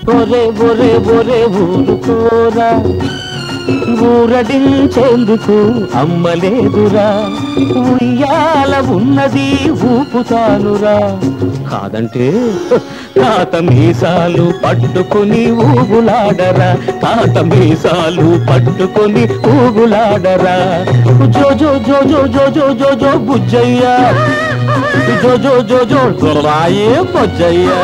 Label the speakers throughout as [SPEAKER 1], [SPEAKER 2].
[SPEAKER 1] ఒరే ఒరే ఒరే ఊరుకోరా ఊరడించేందుకు అమ్మలేదురా ఉయ్యాల ఉన్నది ఊపుతానురా కాదంటే తాత మీసాలు పట్టుకొని ఊగులాడరా తాత మీసాలు పట్టుకొని ఊగులాడరా జో జో జో జో జో జో జో జో బుజ్జయ్యా జో జో జో జో రాయే బుజ్జయ్యా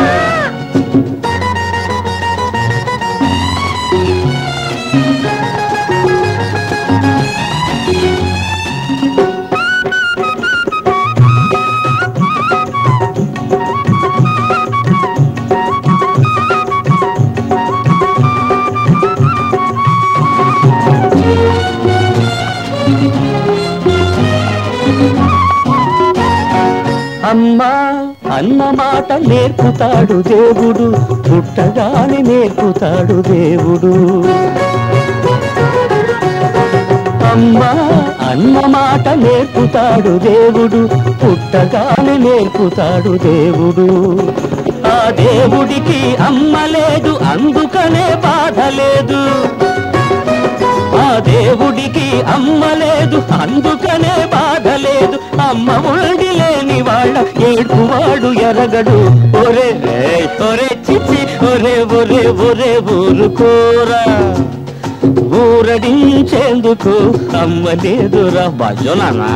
[SPEAKER 1] అమ్మా అన్న మాట నేర్పుతాడు దేవుడు పుట్టగానే నేర్పుతాడు దేవుడు అమ్మా అన్న మాట నేర్పుతాడు దేవుడు పుట్టగానే నేర్పుతాడు దేవుడు ఆ దేవుడికి అమ్మ లేదు అందుకనే బాధ లేదు ఆ దేవుడికి అమ్మ లేదు అందుకనే బాధ లేదు అమ్మ ఉండి లేని వాళ్ళ ఏడువాడు ఎరగడు ఒరే ఏయ్, ఒరే చిచ్చి ఒరే ఒరే ఒరే ఊరుకోరా ఊరడించేందుకు అమ్మ లేదురా భజననా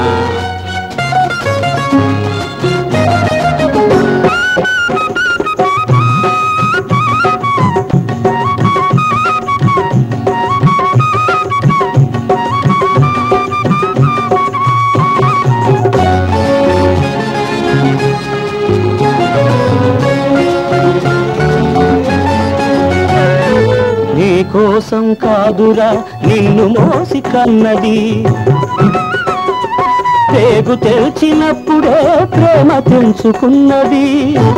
[SPEAKER 1] నీ కోసం కాదురా నిన్ను మోసి కన్నది పేగు తెల్చినప్పుడే ప్రేమ తెంచుకున్నది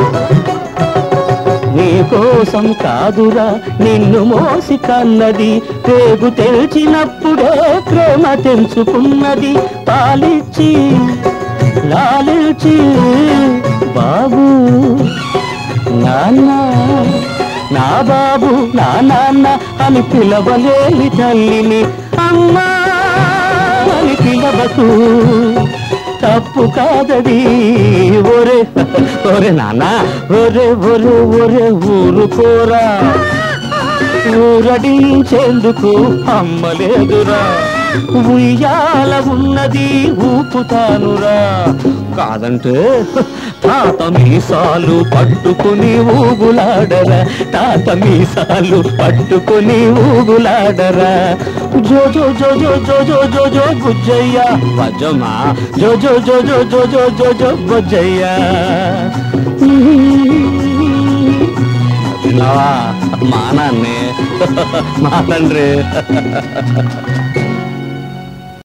[SPEAKER 1] నీ కోసం కాదురా నిన్ను మోసి కన్నది పేగు తెల్చినప్పుడే ప్రేమ తెంచుకున్నది పాలిచ్చి లాలిచి బాబు నాన్న నా బాబు నా నాన్న అని పిలవలేని తల్లిని అమ్మా అని పిలవకు తప్పు కాదది ఒరే ఒరే నాన్న ఒరే ఒరే ఒరే ఊరుకోరా ఊరడించేందుకు అమ్మలేదురా ఉయ్యాల ఉన్నది ఊపుతానురా కాదంటే తాత మీసాలు పట్టుకుని ఊగులాడరా తాత మీసాలు పట్టుకుని ఊగులాడరా జో జో జో జో జో జో జో జో బుజ్జయ్య వజమా జో జో జో జో జో జో జో జో బుజ్జయ్య విన్నావా మా నాన్నే మా తండ్రి